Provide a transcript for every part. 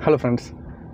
hello friends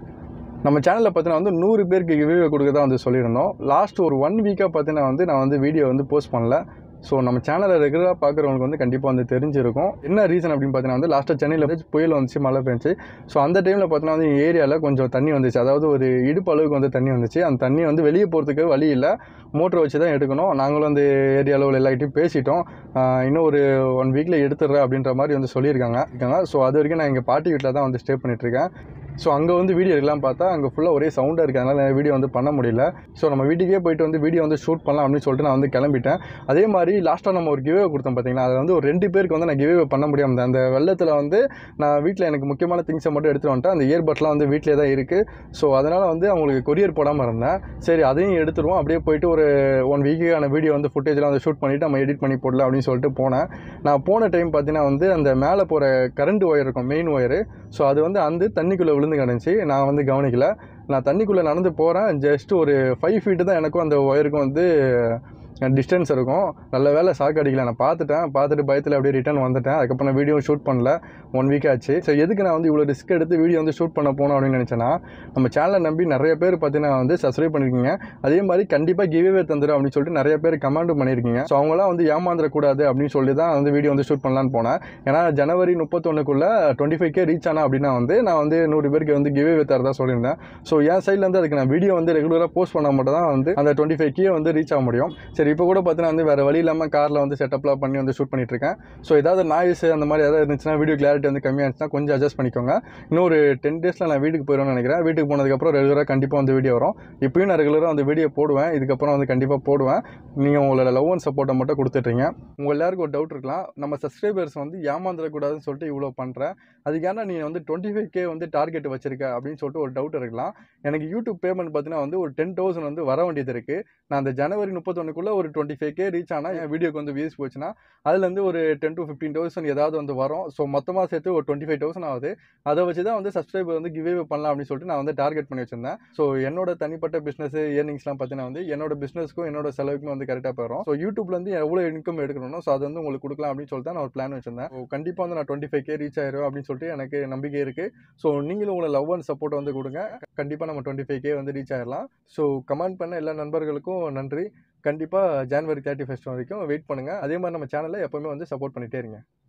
நம்ம சேனலில் பார்த்தீங்கன்னா வந்து நூறு பேருக்கு கிவ்வே கொடுக்க தான் வந்து சொல்லியிருந்தோம் லாஸ்ட் ஒரு ஒன் வீக்காக பார்த்தீங்கன்னா வந்து நான் வந்து வீடியோ வந்து போஸ்ட் பண்ணல ஸோ நம்ம சேனலை ரெகுலராக பார்க்குறவங்களுக்கு வந்து கண்டிப்பாக வந்து தெரிஞ்சிருக்கும் என்ன ரீசன் அப்படின்னு பார்த்தீங்கன்னா வந்து லாஸ்ட்டாக சென்னையில் வந்து புயல் வந்துச்சு மழை பெஞ்சுச்சு ஸோ அந்த டைமில் பார்த்தீங்கன்னா வந்து ஏரியாவில் கொஞ்சம் தண்ணி வந்துச்சு அதாவது ஒரு இடுப்பு அளவுக்கு வந்து தண்ணி வந்துச்சு அந்த தண்ணி வந்து வெளியே போகிறதுக்கு வழி இல்லை மோட்டர் வச்சு தான் எடுக்கணும் நாங்களும் அந்த ஏரியாவில் உள்ள எல்லார்கிட்டையும் பேசிட்டோம் ஆஹ் இன்னும் ஒரு ஒன் வீக்கில் எடுத்துடுறேன் அப்படின்ற மாதிரி வந்து சொல்லியிருக்காங்க இருக்காங்க ஸோ அது வரைக்கும் நான் எங்கள் பாட்டி வீட்டில் தான் வந்து ஸ்டே பண்ணிகிட்ருக்கேன் ஸோ அங்கே வந்து வீடியோ எடுக்கலாம் பார்த்தா அங்கே ஃபுல்லாக ஒரே சவுண்டாக இருக்குது அதனால் வீடியோ வந்து பண்ண முடியல ஸோ நம்ம வீட்டுக்கே போயிட்டு வந்து வீடியோ வந்து ஷூட் பண்ணலாம் அப்படின்னு சொல்லிட்டு நான் வந்து கிளம்பிட்டேன் அதே மாதிரி லாஸ்ட்டாக நம்ம ஒரு கிவே கொடுத்தோம் பார்த்தீங்கன்னா அதில் வந்து ஒரு ரெண்டு பேருக்கு வந்து நான் கிவே பண்ண முடியாமல் அந்த வெள்ளத்தில் வந்து நான் வீட்டில் எனக்கு முக்கியமான திங்ஸை மட்டும் எடுத்துகிட்டு வந்துட்டேன் அந்த இயர்பட்லாம் வந்து வீட்டிலே தான் இருக்குது ஸோ அதனால் வந்து அவங்களுக்கு கொரியர் போடாமல் இருந்தேன் சரி அதையும் எடுத்துருவோம் அப்படியே போயிட்டு ஒரு ஒன் வீக்குக்கான வீடியோ வந்து ஃபுட்டேஜ்லாம் வந்து ஷூட் பண்ணிவிட்டு நம்ம எடிட் பண்ணி போடலாம் அப்படின்னு சொல்லிட்டு போனேன் நான் போன டைம் பார்த்தீங்கன்னா வந்து அந்த மேலே போகிற கரண்ட் ஒயர் இருக்கும் மெயின் ஒயரு ஸோ அது வந்து அந்த தண்ணிக்குள்ளே விழுந்து கிடந்துச்சு நான் வந்து கவனிக்கல நான் தண்ணிக்குள்ளே நடந்து போகிறேன் ஜஸ்ட் ஒரு ஃபைவ் ஃபீட்டு தான் எனக்கும் அந்த ஒயருக்கும் வந்து டிஸ்டன்ஸ் இருக்கும் நல்ல வேலை சாக்கு அடிக்கல நான் பார்த்துட்டேன் பார்த்துட்டு பயத்தில் அப்படியே ரிட்டர்ன் வந்துட்டேன் அதுக்கப்புறம் வீடியோ ஷூட் பண்ணல ஒன் வீக் ஆச்சு ஸோ எதுக்கு நான் வந்து இவ்வளோ ரிஸ்க் எடுத்து வீடியோ வந்து ஷூட் பண்ண போனோம் அப்படின்னு நினச்சேன்னா நம்ம சேனலை நம்பி நிறைய பேர் பார்த்தீங்கன்னா வந்து சப்ஸ்கிரைப் பண்ணியிருக்கீங்க அதே மாதிரி கண்டிப்பாக கிவ்வே தந்துடும் அப்படின்னு சொல்லிட்டு நிறைய பேர் கமெண்ட் பண்ணியிருக்கீங்க ஸோ அவங்களாம் வந்து ஏமாந்துடக்கூடாது அப்படின்னு சொல்லி தான் வந்து வீடியோ வந்து ஷூட் பண்ணலான்னு போனேன் ஏன்னா ஜனவரி முப்பத்தொன்னுக்குள்ளே டுவெண்ட்டி ஃபைவ் கே ரீச் ஆனா அப்படின்னா வந்து நான் வந்து நூறு பேருக்கு வந்து கிவ்வே தரதா சொல்லியிருந்தேன் ஸோ என் சைட்லேருந்து அதுக்கு நான் வீடியோ வந்து ரெகுலராக போஸ்ட் பண்ணால் மட்டும் தான் வந்து அந்த டுவெண்ட்டி ஃபைவ் கே வந்து ரீச் ஆக முடியும் சரி இப்போ கூட பார்த்தீங்கன்னா வந்து வேறு வழி இல்லாமல் காரில் வந்து செட்டப்லாம் பண்ணி வந்து ஷூட் பண்ணிட்டு இருக்கேன் ஸோ ஏதாவது நாய்ஸ் அந்த மாதிரி ஏதாவது இருந்துச்சுன்னா வீடியோ கிளாரிட்டி வந்து கம்மியாக இருந்துச்சுன்னா கொஞ்சம் அட்ஜஸ்ட் பண்ணிக்கோங்க இன்னும் ஒரு டென் டேஸில் நான் வீட்டுக்கு போயிடுவேன்னு நினைக்கிறேன் வீட்டுக்கு போனதுக்கப்புறம் ரெகுலராக கண்டிப்பாக வந்து வீடியோ வரும் இப்பயும் நான் ரெகுலராக அந்த வீடியோ போடுவேன் இதுக்கப்புறம் வந்து கண்டிப்பாக போடுவேன் நீங்கள் உங்களோட லவ் அண்ட் சப்போர்ட்டை மட்டும் கொடுத்துட்றீங்க உங்கள் எல்லாருக்கும் ஒரு டவுட் இருக்கலாம் நம்ம சப்ஸ்கிரைபர்ஸ் வந்து ஏமாந்துடக்கூடாதுன்னு சொல்லிட்டு இவ்வளோ பண்ணுறேன் அதுக்கான நீ வந்து டுவெண்ட்டி ஃபைவ் கே வந்து டார்கெட் வச்சிருக்க அப்படின்னு சொல்லிட்டு ஒரு டவுட் இருக்கலாம் எனக்கு யூடியூப் பேமெண்ட் பார்த்தீங்கன்னா வந்து ஒரு டென் தௌசண்ட் வந்து வர வேண்டியது இருக்குது நான் அந்த ஜனவரி முப்பத்தொன்னுக்குள்ளே ஒரு டுவெண்ட்டி ஃபைவ் கே ரீச் ஆனால் என் வீடியோக்கு வந்து வியூஸ் போச்சுன்னா அதுலேருந்து ஒரு டென் டு ஃபிஃப்டீன் தௌசண்ட் ஏதாவது வந்து வரும் ஸோ மொத்தமாக சேர்த்து ஒரு டுவெண்ட்டி ஃபைவ் தௌசண்ட் ஆகுது அதை வச்சு தான் வந்து சப்ஸ்கிரைபர் வந்து கிவ்வே பண்ணலாம் அப்படின்னு சொல்லிட்டு நான் வந்து டார்கெட் பண்ணி வச்சிருந்தேன் ஸோ என்னோட தனிப்பட்ட பிஸ்னஸ் இயர்னிங்ஸ்லாம் பார்த்தீங்கன்னா வந்து என்னோட பிஸ்னஸ்க்கும் என்னோட செலவுக்கும் வந்து கரெக்டாக போயிடும் ஸோ யூடியூப்லேருந்து எவ்வளோ இன்கம் எடுக்கணும் ஸோ அது வந்து உங்களுக்கு கொடுக்கலாம் அப்படின்னு சொல்லிட்டு தான் நான் ஒரு பிளான் வச்சிருந்தேன் ஸோ கண்டிப்பாக வந்து நான் டுவெண்ட்டி ஃபைவ் கே ரீச் ஆயிரும் அப்படின்னு சொல்லிட்டு எனக்கு நம்பிக்கை இருக்குது ஸோ நீங்களும் உங்களை லவ் அண்ட் சப்போர்ட் வந்து கொடுங்க கண்டிப்பாக நம்ம டுவெண்ட்டி ஃபைவ் கே வந்து ரீச் ஆயிடலாம் ஸோ கமெண்ட் பண்ண எல்லா நண்பர்களுக்கும் நன்றி கண்டிப்பாக ஜான்வரி தேர்ட்டி ஃபஸ்ட் வரைக்கும் வெயிட் பண்ணுங்கள் அதே மாதிரி நம்ம சேனலை எப்போவுமே வந்து சப்போர்ட் பண்ணிகிட்டே இருங்க